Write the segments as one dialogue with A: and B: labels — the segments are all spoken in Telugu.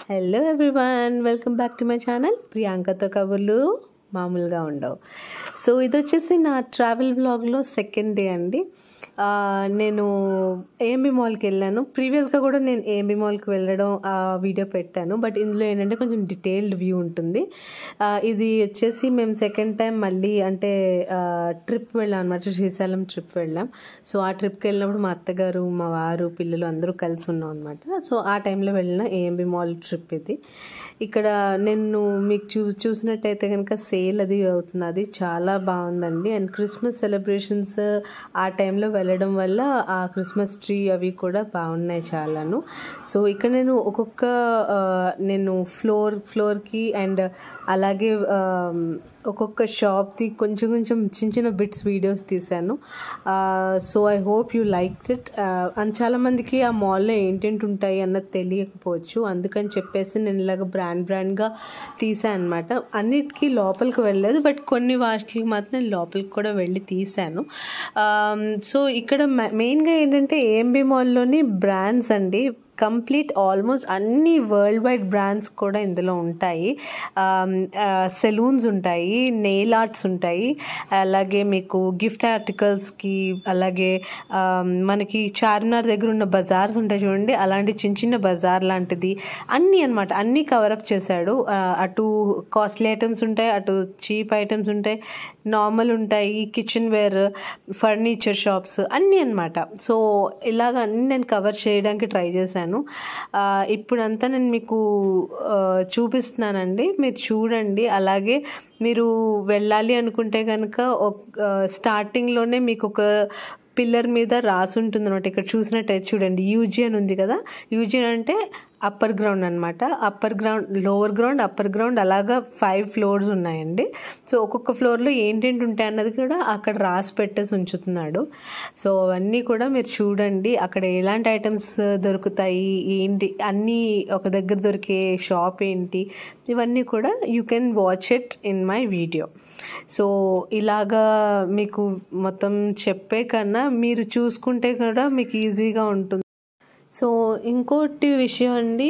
A: Hello everyone welcome back to my channel ప్రియాంకతో కబుర్లు మామూలుగా ఉండవు సో ఇది వచ్చేసి నా ట్రావెల్ బ్లాగ్లో సెకండ్ డే అండి ఆ, నేను ఏఎంబి మాల్కి వెళ్ళాను ప్రీవియస్గా కూడా నేను ఏఎంబి మాల్కి వెళ్ళడం ఆ వీడియో పెట్టాను బట్ ఇందులో ఏంటంటే కొంచెం డీటెయిల్డ్ వ్యూ ఉంటుంది ఆ, ఇది వచ్చేసి మేము సెకండ్ టైం మళ్ళీ అంటే ట్రిప్ వెళ్ళాం అనమాట శ్రీశైలం ట్రిప్ వెళ్ళాం సో ఆ ట్రిప్కి వెళ్ళినప్పుడు మా అత్తగారు మా వారు పిల్లలు అందరూ కలిసి ఉన్నాం అనమాట సో ఆ టైంలో వెళ్ళిన ఏఎంబి మాల్ ట్రిప్ ఇది ఇక్కడ నేను మీకు చూ చూసినట్టయితే కనుక సేల్ అది అవుతుంది అది చాలా బాగుందండి అండ్ క్రిస్మస్ సెలబ్రేషన్స్ ఆ టైంలో వెళ్ళడం వల్ల ఆ క్రిస్మస్ ట్రీ అవి కూడా బాగున్నాయి చాలాను సో ఇక్కడ నేను ఒక్కొక్క ఆ, నేను ఫ్లోర్ ఫ్లోర్కి అండ్ అలాగే ఆ, ఒక్కొక్క షాప్ది కొంచెం కొంచెం చిన్న చిన్న బిట్స్ వీడియోస్ తీశాను so I hope you like it and చాలామందికి ఆ మాల్లో ఏంటేంటి ఉంటాయి అన్నది తెలియకపోవచ్చు అందుకని చెప్పేసి నేను ఇలాగ బ్రాండ్ బ్రాండ్గా తీసాను అనమాట అన్నిటికీ లోపలికి వెళ్ళలేదు బట్ కొన్ని వాటికి మాత్రం నేను లోపలికి కూడా వెళ్ళి తీశాను సో ఇక్కడ మెయిన్గా ఏంటంటే ఏఎంబి మాల్లోని బ్రాండ్స్ అండి కంప్లీట్ ఆల్మోస్ట్ అన్ని వరల్డ్ వైడ్ బ్రాండ్స్ కూడా ఇందులో ఉంటాయి సెలూన్స్ ఉంటాయి నెయిల్ ఆర్ట్స్ ఉంటాయి అలాగే మీకు గిఫ్ట్ ఆర్టికల్స్కి అలాగే ఆమ్, మనకి చార్మినార్ దగ్గర ఉన్న బజార్స్ ఉంటాయి చూడండి అలాంటి చిన్న చిన్న బజార్ లాంటిది అన్నీ అనమాట అన్నీ కవరప్ చేశాడు ఆ, అటు కాస్ట్లీ ఐటమ్స్ ఉంటాయి అటు చీప్ ఐటమ్స్ ఉంటాయి నార్మల్ ఉంటాయి కిచెన్ వేర్ ఫర్నిచర్ షాప్స్ అన్నీ అనమాట సో ఇలాగ అన్నీ నేను కవర్ చేయడానికి ట్రై చేశాను ఆ, ఇప్పుడంతా నేను మీకు ఆ, చూపిస్తున్నానండి మీరు చూడండి అలాగే మీరు వెళ్ళాలి అనుకుంటే కనుక ఒక స్టార్టింగ్లోనే మీకు ఒక పిల్లర్ మీద రాసి ఉంటుంది అనమాట ఇక్కడ చూసినట్టయితే చూడండి యూజీ అని ఉంది కదా యూజీ అంటే అప్పర్ గ్రౌండ్ అనమాట upper ground lower ground upper ground అలాగా ఫైవ్ ఫ్లోర్స్ ఉన్నాయండి సో ఒక్కొక్క ఫ్లోర్లో ఏంటేంటి ఉంటాయి అన్నది కూడా అక్కడ రాసి పెట్టేసి ఉంచుతున్నాడు సో అవన్నీ కూడా మీరు చూడండి అక్కడ ఎలాంటి ఐటమ్స్ దొరుకుతాయి ఏంటి అన్నీ ఒక దగ్గర దొరికే షాప్ ఏంటి ఇవన్నీ కూడా you can watch it in my video so ఇలాగా మీకు మొత్తం చెప్పే కన్నా మీరు చూసుకుంటే కూడా మీకు ఈజీగా ఉంటుంది సో ఇంకోటి విషయం అండి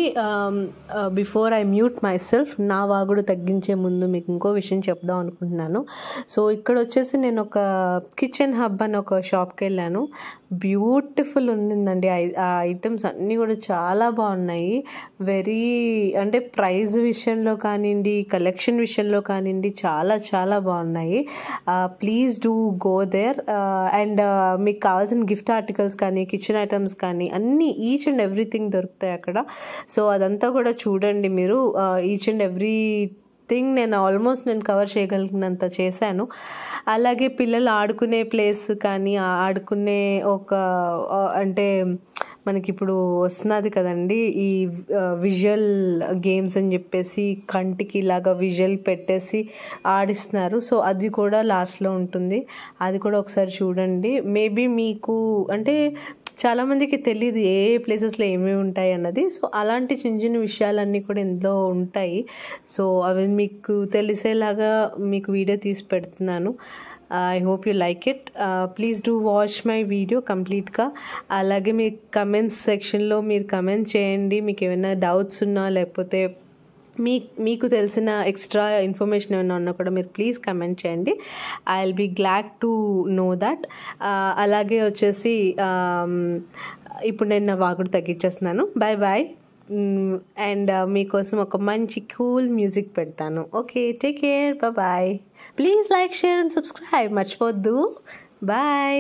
A: before I mute myself నా వాగుడు తగ్గించే ముందు మీకు ఇంకో విషయం చెప్దాం అనుకుంటున్నాను సో ఇక్కడ వచ్చేసి నేను ఒక కిచెన్ హబ్ అని ఒక షాప్కి వెళ్ళాను బ్యూటిఫుల్ ఉండిందండి ఐ- ఆ ఐటమ్స్ అన్నీ కూడా చాలా బాగున్నాయి వెరీ అంటే ప్రైస్ విషయంలో కానివ్వండి కలెక్షన్ విషయంలో కానివ్వండి చాలా చాలా బాగున్నాయి please do go there and మీకు కావాల్సిన గిఫ్ట్ ఆర్టికల్స్ కానీ కిచెన్ ఐటమ్స్ కానీ అన్నీ ఈచ్ అండ్ ఎవ్రీథింగ్ దొరుకుతాయి అక్కడ సో అదంతా కూడా చూడండి మీరు ఈచ్ అండ్ ఎవ్రీ థింగ్ నేను ఆల్మోస్ట్ నేను కవర్ చేయగలిగినంత చేశాను అలాగే పిల్లలు ఆడుకునే ప్లేస్ కానీ ఆ- ఆడుకునే ఒక ఆ, అంటే మనకి ఇప్పుడు వస్తున్నది కదండి ఈ విజువల్ గేమ్స్ అని చెప్పేసి కంటికి ఇలాగా విజువల్ పెట్టేసి ఆడిస్తున్నారు సో అది కూడా లాస్ట్లో ఉంటుంది అది కూడా ఒకసారి చూడండి మేబీ మీకు అంటే చాలామందికి తెలియదు ఏ ఏ ప్లేసెస్లో ఏమేమి ఉంటాయి అన్నది సో అలాంటి చిన్న చిన్న విషయాలన్నీ కూడా ఇందులో ఉంటాయి సో అవి మీకు తెలిసేలాగా మీకు వీడియో తీసి పెడుతున్నాను I hope you like it please do watch my video కంప్లీట్గా అలాగే మీ కమెంట్స్ సెక్షన్లో మీరు కమెంట్ చేయండి మీకు ఏమైనా డౌట్స్ ఉన్నా లేకపోతే మీ మీకు తెలిసిన ఎక్స్ట్రా ఇన్ఫర్మేషన్ ఏమైనా ఉన్నా కూడా మీరు ప్లీజ్ కమెంట్ చేయండి I will be glad to know that అలాగే వచ్చేసి um, ఇప్పుడు నేను నా వాగుడు తగ్గించేస్తున్నాను బాయ్ బాయ్ అండ్ మీకోసం ఒక మంచి కూల్ మ్యూజిక్ పెడతాను okay take care bye please like share and subscribe మర్చిపోద్దు bye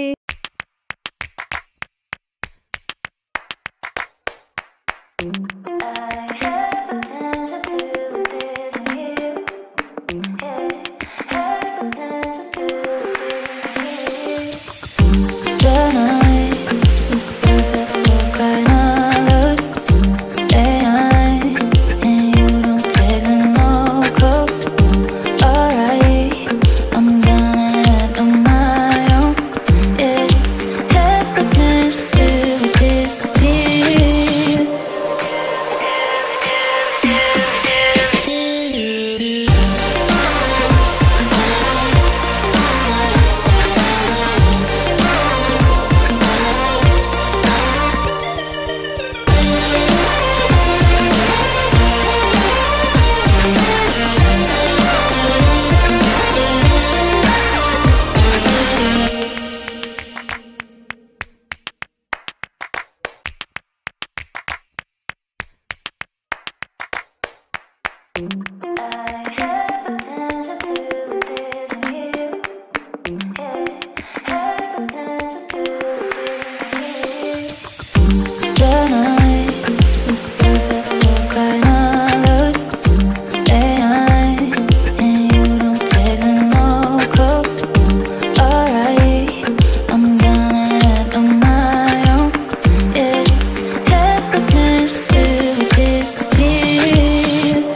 B: The night is perfect kind of look. Day night, and you don't take no call. Alright, I'm gonna head on my own. Yeah, everything to do with disappear. Tonight, whisper that we'll cry another day night, and you don't take no call. Alright, I'm gonna act on my own. Yeah, have the chance to disappear.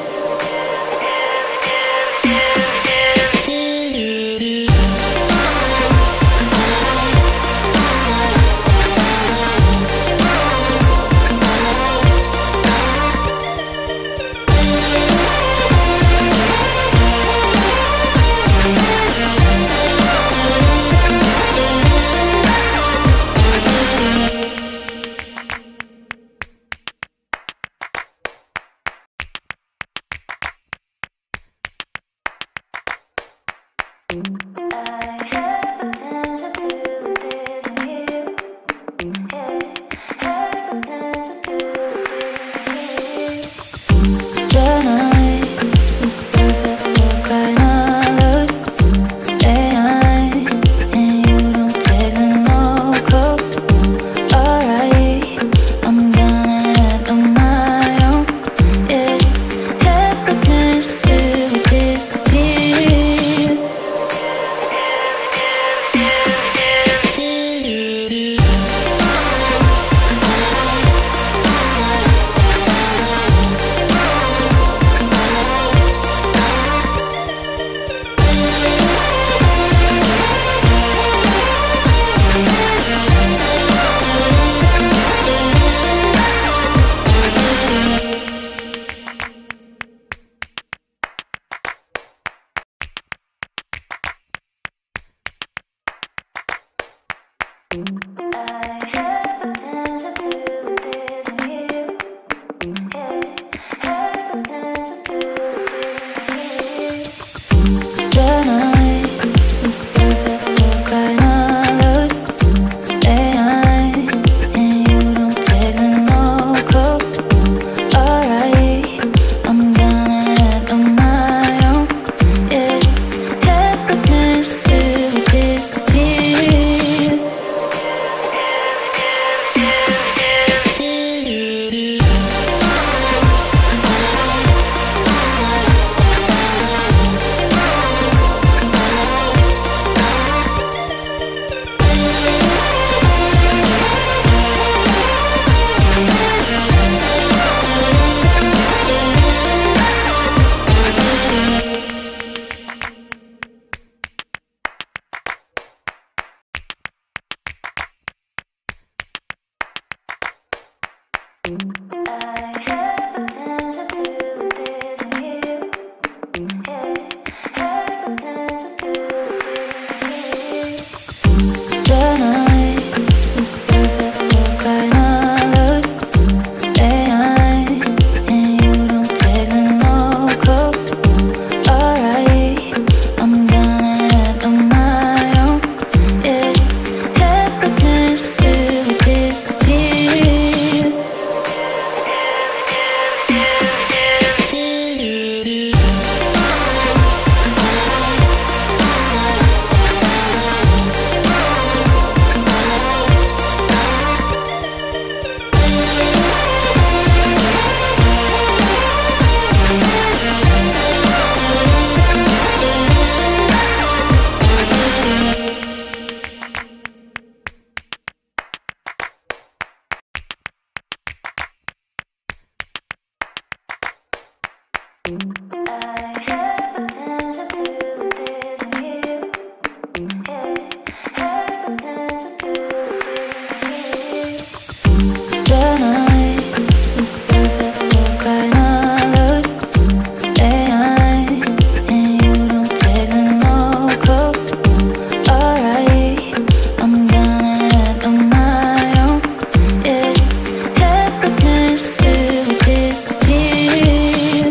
B: Tonight, whisper that we'll cry another day night, and you don't take no call. Alright, I'm gonna act on my own. Yeah, have the chance to disappear. Tonight, whisper that we'll cry another day night, and you don't take no call. Alright, I'm gonna act on my own. Yeah, have the chance to disappear. Tonight, whisper that we'll cry another day night, and you don't take no call. Alright, I'm gonna act on my own. Yeah, have the chance to disappear. Tonight, whisper that we'll cry another day night, and you don't take no call. Alright, I'm gonna act on my own. Yeah, have the chance to disappear.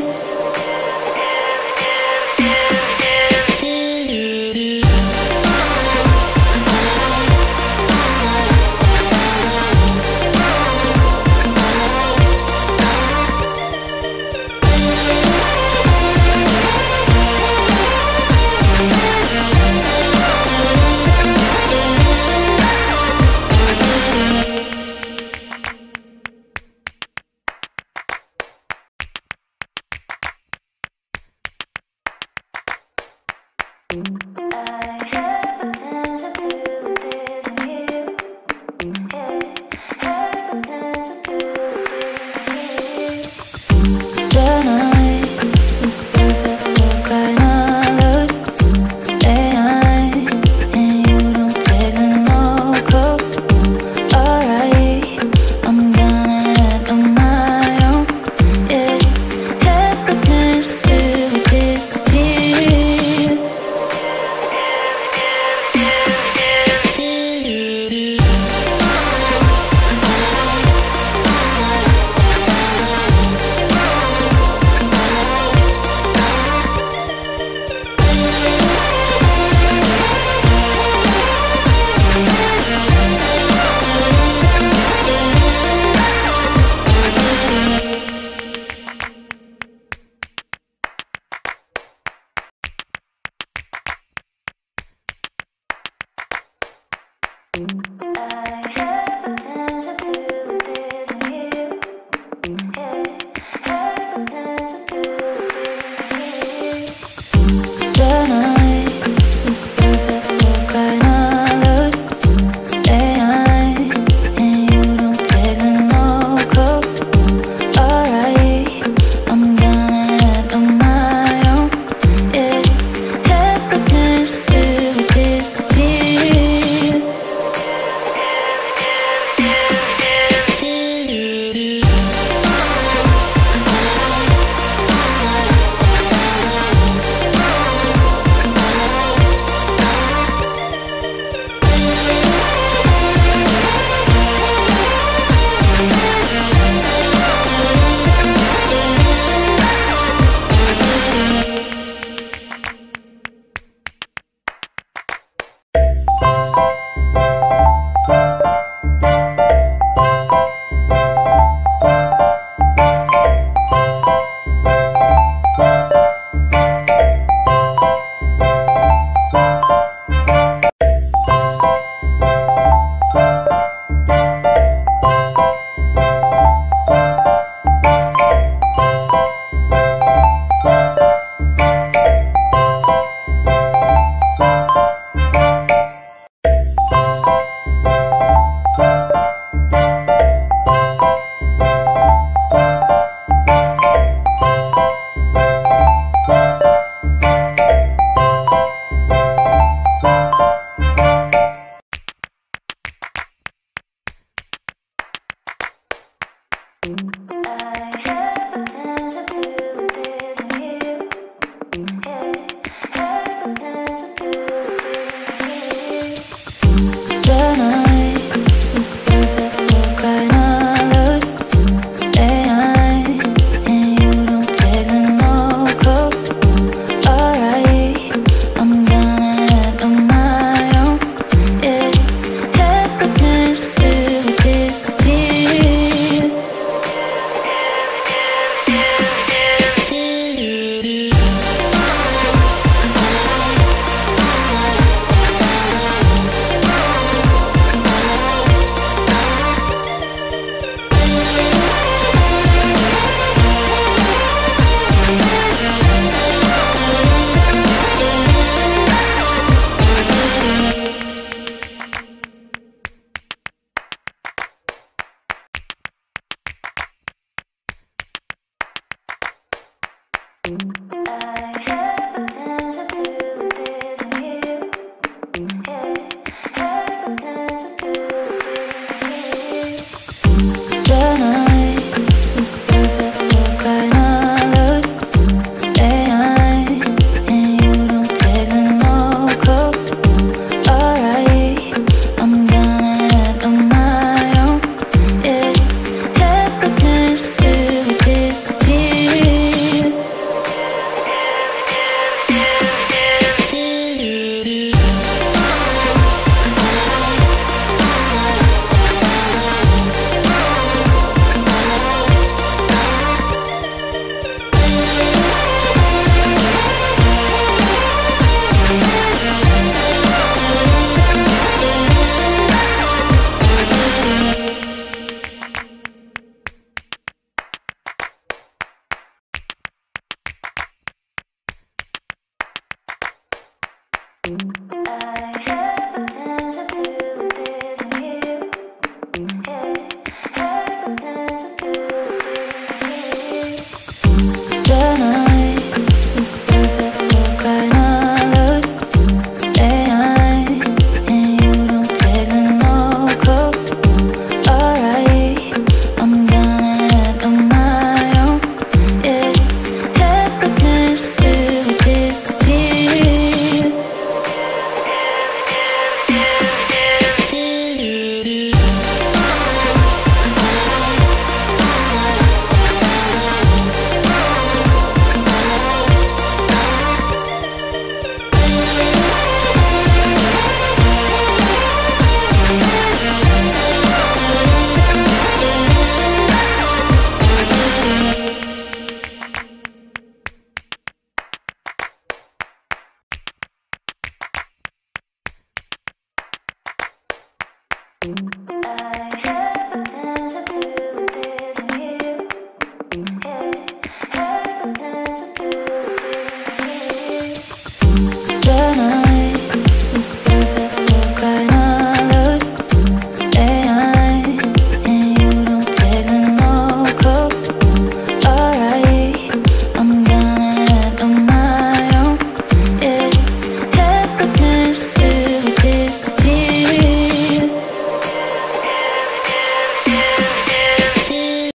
B: night. It's